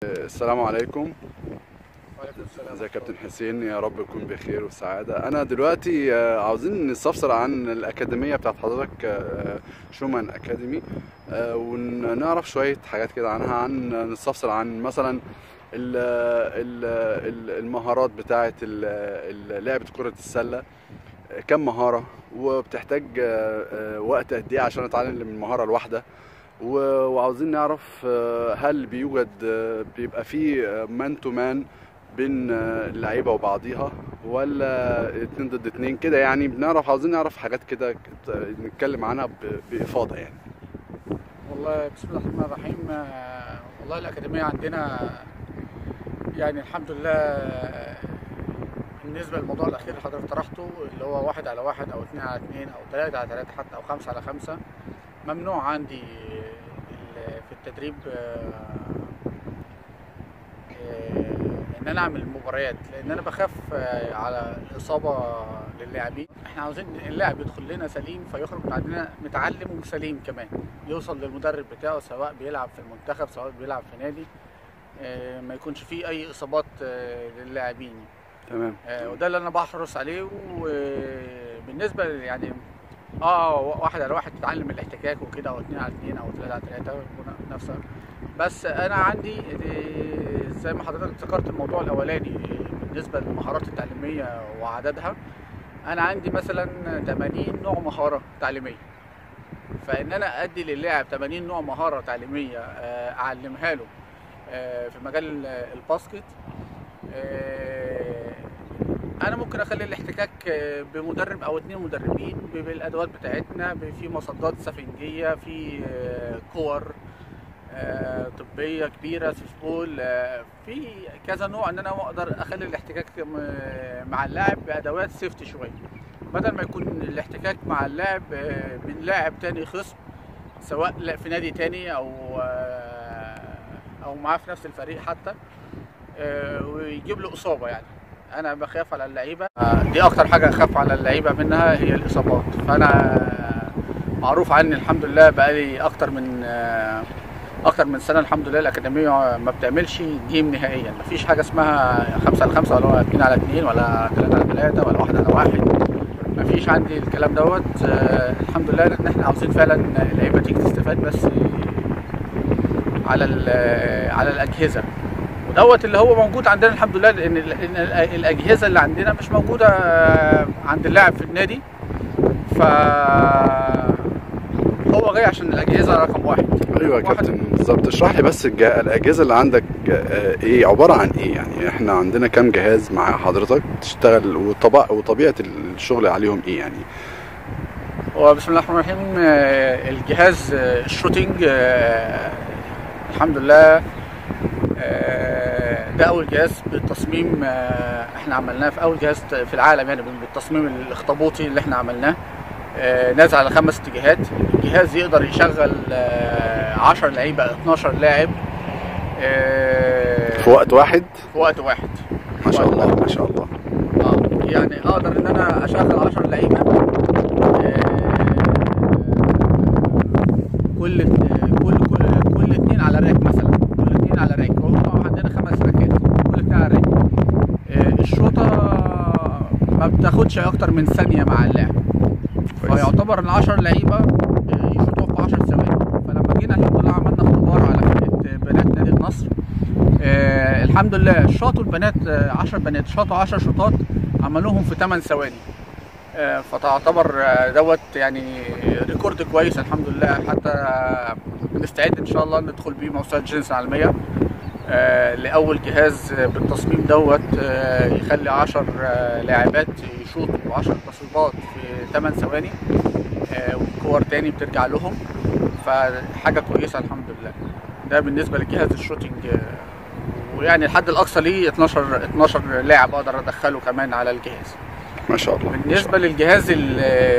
السلام عليكم وعليكم السلام ازيك يا كابتن حسين يا رب تكون بخير وسعادة انا دلوقتي آه، عاوزين نستفسر عن الاكاديمية بتاعت حضرتك آه، شومان اكاديمي آه، ونعرف شوية حاجات كده عنها عن نستفسر عن مثلا ال- ال- ال- المهارات بتاعت ال- ال- لعبة كرة السلة آه، كم مهارة وبتحتاج آه، آه، وقت قد ايه عشان اتعلم المهارة الواحدة و- وعاوزين نعرف آه، هل بيوجد آه، بيبقى فيه مان تو مان بين آه، اللعيبه وبعضيها ولا اتنين ضد اتنين كده يعني بنعرف عاوزين نعرف حاجات كده كت- نتكلم عنها ب- بافاضه يعني والله بسم الله الرحمن الرحيم آه، والله الأكاديمية عندنا يعني الحمد لله آه، بالنسبة للموضوع الأخير اللي حضرتك طرحته اللي هو واحد على واحد أو اتنين على اتنين أو تلاتة على تلاتة حتى أو خمسة على خمسة ممنوع عندي ال- في التدريب آه، آه، إن أنا أعمل مباريات لأن أنا بخاف آه، على الإصابة للاعبين إحنا عاوزين اللاعب يدخل لنا سليم فيخرج من عندنا متعلم وسليم كمان يوصل للمدرب بتاعه سواء بيلعب في المنتخب سواء بيلعب في نادي آه، ما يكونش فيه اي اصابات آه، للاعبين تمام آه، وده اللي انا بحرص عليه وبالنسبه ل- يعني اه واحد على واحد تتعلم الاحتكاك وكده او اتنين على اتنين او تلاته على تلاته ويكون نفسك بس انا عندي آه، زي ما حضرتك ذكرت الموضوع الاولاني آه، بالنسبه للمهارات التعليميه وعددها انا عندي مثلا 80 نوع مهاره تعليميه فان انا ادي للاعب 80 نوع مهاره تعليميه آه، اعلمها له آه، في مجال آه، الباسكت آه، انا ممكن اخلي الاحتكاك آه، بمدرب او اتنين مدربين ب- بالادوات بتاعتنا ب- في مصدات سفنجيه في آه، كور آه، طبيه كبيره سيسبول آه، في كذا نوع ان انا اقدر اخلي الاحتكاك م- مع اللاعب بادوات سيفتي شويه بدل ما يكون الاحتكاك مع اللاعب آه، من لاعب تاني خصم سواء لا- في نادي تاني او آه، او معاه في نفس الفريق حتى آه، ويجيب له اصابه يعني انا بخاف على اللعيبه آه، دي اكتر حاجه اخاف على اللعيبه منها هي الاصابات فانا معروف عني الحمد لله بقالي اكتر من آه، اكتر من سنه الحمد لله الاكاديميه ما بتعملش جيم نهائيا مفيش حاجه اسمها خمسة على خمسة ولا اتنين على اتنين ولا تلاتة على تلاتة ولا واحد على واحد مفيش عندي الكلام دوت آه، الحمد لله ان احنا عاوزين فعلا اللعيبه تيجي تستفاد بس على ال- على الاجهزه ودوت اللي هو موجود عندنا الحمد لله لان ال- إن ال- الاجهزه اللي عندنا مش موجوده آه، عند اللاعب في النادي ف هو جاي عشان الاجهزه رقم واحد ايوه يا رقم واحد كابتن بالظبط اشرح لي بس الج- الاجهزه اللي عندك آه، ايه عباره عن ايه يعني احنا عندنا كام جهاز مع حضرتك تشتغل وطبع وطبيعه الشغل عليهم ايه يعني هو بسم الله الرحمن الرحيم آه، الجهاز آه، الشوتينج آه، الحمد لله آه، ده اول جهاز بالتصميم آه، احنا عملناه في اول جهاز في العالم يعني بالتصميم الاخطبوطي اللي احنا عملناه آه، نازل على خمس اتجاهات الجهاز يقدر يشغل آه، 10 لعيبه 12 لاعب آه، في وقت واحد في وقت واحد ما شاء الله ما شاء الله اه يعني اقدر ان انا اشغل 10 لعيبه آه، كل كل كل كل اتنين على راك مثلا كل اتنين على راك وهم عندنا خمس راكات كل اتنين على راك آه، الشوطه ما بتاخدش اكتر من ثانيه مع اللاعب كويس فيعتبر ال 10 لعيبه آه، يشوطوا في 10 ثواني فلما جينا الحمد لله عملنا اختبار على فرقه بنات نادي النصر آه الحمد لله شاطوا البنات 10 بنات شاطوا 10 شوطات عملوهم في 8 ثواني آه فتعتبر آه، دوت يعني ريكورد كويس الحمد لله حتى آه، بنستعد ان شاء الله ندخل بيه موسوعه جينيس العالميه آه لاول جهاز آه، بالتصميم دوت آه يخلي 10 آه لاعبات يشوطوا 10 تصويبات في 8 ثواني آه وكور تاني بترجع لهم فحاجه كويسه الحمد لله ده بالنسبه لجهاز الشوتينج آه، ويعني الحد الاقصى ليه 12 12 لاعب اقدر ادخله كمان على الجهاز ما شاء الله بالنسبه للجهاز ال-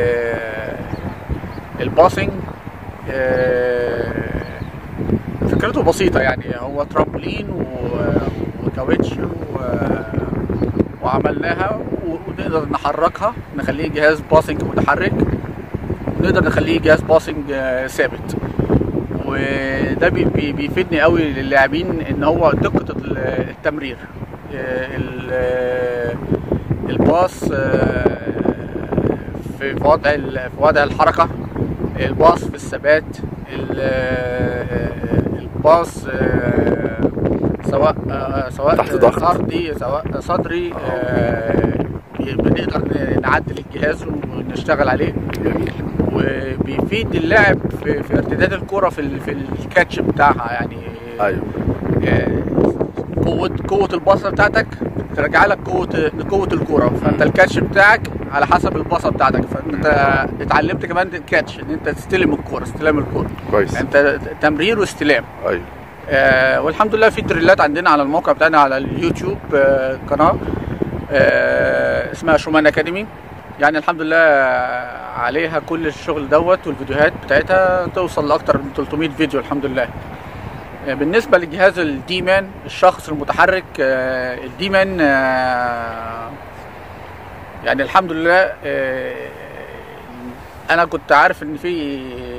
الباسنج آه، فكرته بسيطه يعني هو ترامبولين و- وكاوتش و- وعملناها و- ونقدر نحركها نخليه جهاز باسنج متحرك ونقدر نخليه جهاز باسنج آه، ثابت و وده بي- بي- بيفيدني قوي للاعبين ان هو دقه ال- التمرير آه، ال- آه، الباص آه، في في وضع ال- في وضع الحركه الباص في الثبات ال- آه، الباص آه، سواء آه، سواء تحت ضغط. ارضي سواء صدري آه، بنقدر نعدل الجهاز ونشتغل عليه جميل وبيفيد اللاعب في, في ارتداد الكرة في ال- في الكاتش بتاعها يعني ايوه آه، قوة قوة الباصة بتاعتك ترجع لك قوة قوة الكرة فانت الكاتش بتاعك على حسب الباصة بتاعتك فانت اتعلمت كمان الكاتش ان انت تستلم الكرة استلام الكرة كويس انت تمرير واستلام ايوه آه والحمد لله في دريلات عندنا على الموقع بتاعنا على اليوتيوب آه قناه آه اسمها شومان اكاديمي يعني الحمد لله عليها كل الشغل دوت والفيديوهات بتاعتها توصل لاكتر من 300 فيديو الحمد لله آه بالنسبه للجهاز الديمان الشخص المتحرك آه الديمان آه يعني الحمد لله آه انا كنت عارف ان في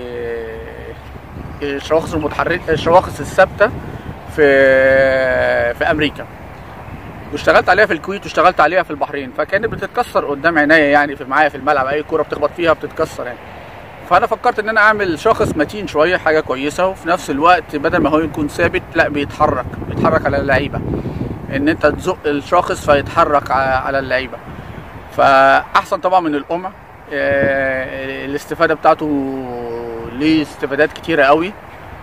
الشواخص المتحركه الشواخص الثابته في في امريكا واشتغلت عليها في الكويت واشتغلت عليها في البحرين فكانت بتتكسر قدام عينيا يعني في معايا في الملعب اي كوره بتخبط فيها بتتكسر يعني فانا فكرت ان انا اعمل شاخص متين شويه حاجه كويسه وفي نفس الوقت بدل ما هو يكون ثابت لا بيتحرك بيتحرك على اللعيبه ان انت تزق الشاخص فيتحرك ع- على اللعيبه فاحسن طبعا من القمع آه، الاستفاده بتاعته ليه استفادات كتيره قوي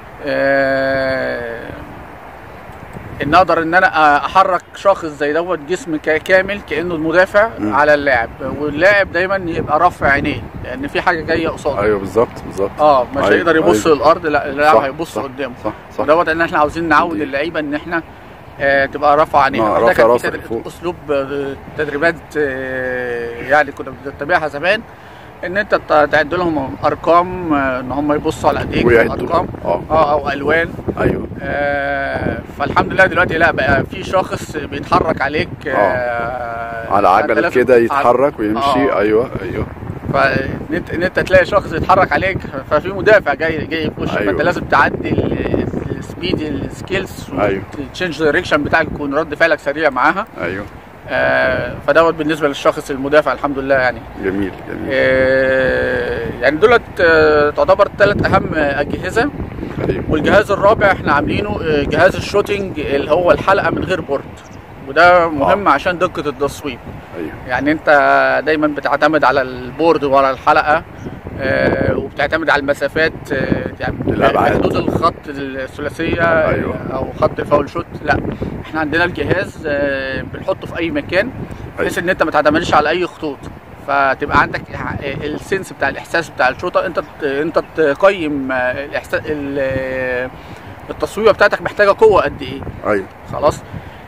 آه، ان اقدر ان انا احرك شخص زي دوت جسم كا- كامل كانه المدافع مم. على اللاعب واللاعب دايما يبقى رافع عينيه لان في حاجه جايه قصاده ايوه بالظبط بالظبط اه مش أيوة، هيقدر يبص أيوة. للارض لا اللاعب صح، هيبص صح، قدامه صح صح ودوت ان احنا عاوزين نعود دي. اللعيبه ان احنا آه تبقى رافعه عينيها آه، ده رافع كان في راسك تد- لفوق. اسلوب آه، تدريبات آه يعني كنا بنتبعها زمان ان انت ت- تعد لهم ارقام آه، ان هم يبصوا على ايديك ويعدوا ارقام اه اه او الوان ايوه آه فالحمد لله دلوقتي لا بقى في شخص بيتحرك عليك آه على فأنت عجله لازم- كده يتحرك ويمشي آه. ايوه ايوه فان انت ان انت تلاقي شخص يتحرك عليك ففي مدافع جاي جاي في وشك أيوة. فانت لازم تعدي السبيد السكيلز أيوة. والتشينج دايركشن بتاعك يكون رد فعلك سريع معاها ايوه آه فدوت بالنسبه للشخص المدافع الحمد لله يعني جميل جميل آه يعني دولت آه تعتبر ثلاث اهم اجهزه ايوه والجهاز الرابع احنا عاملينه آه، جهاز الشوتينج اللي هو الحلقه من غير بورد وده مهم عشان دقه التصويب ايوه يعني انت دايما بتعتمد على البورد وعلى الحلقه آه، وبتعتمد على المسافات آه، يعني الأبعاد. حدود الخط الثلاثيه أيوة. او خط الفاول شوت لا احنا عندنا الجهاز آه، بنحطه في اي مكان بحيث ان انت ما تعتمدش على اي خطوط فتبقى عندك إح- السنس بتاع الاحساس بتاع الشوطه انت ت- انت تقيم آه، الاحساس ال- التصويبه بتاعتك محتاجه قوه قد ايه ايوه خلاص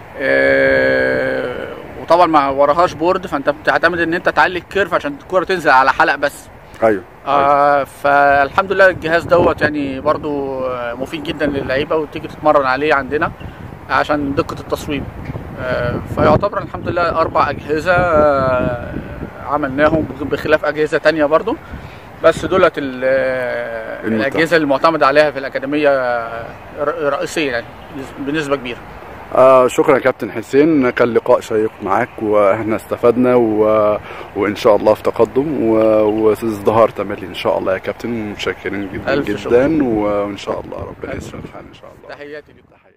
آه، وطبعا ما وراهاش بورد فانت بتعتمد ان انت تعلي الكيرف عشان الكوره تنزل على حلق بس ايوه أيوة. آه فالحمد لله الجهاز دوت يعني برضو آه، مفيد جدا للعيبه وتيجي تتمرن عليه عندنا عشان دقه التصويب آه فيعتبر الحمد لله اربع اجهزه آه عملناهم بخلاف اجهزه تانية برضو بس دولت ال- آه، المتاح. الاجهزه اللي معتمد عليها في الاكاديميه آه، ر- رئيسيا يعني بنسبه كبيره آه شكرا يا كابتن حسين كان لقاء شيق معاك واحنا استفدنا و... وان شاء الله في تقدم و... وازدهار تملي ان شاء الله يا كابتن ومتشكرين جدا ألف جدا شكر. وان شاء الله ربنا يسر الحال ان شاء الله تحياتي لكم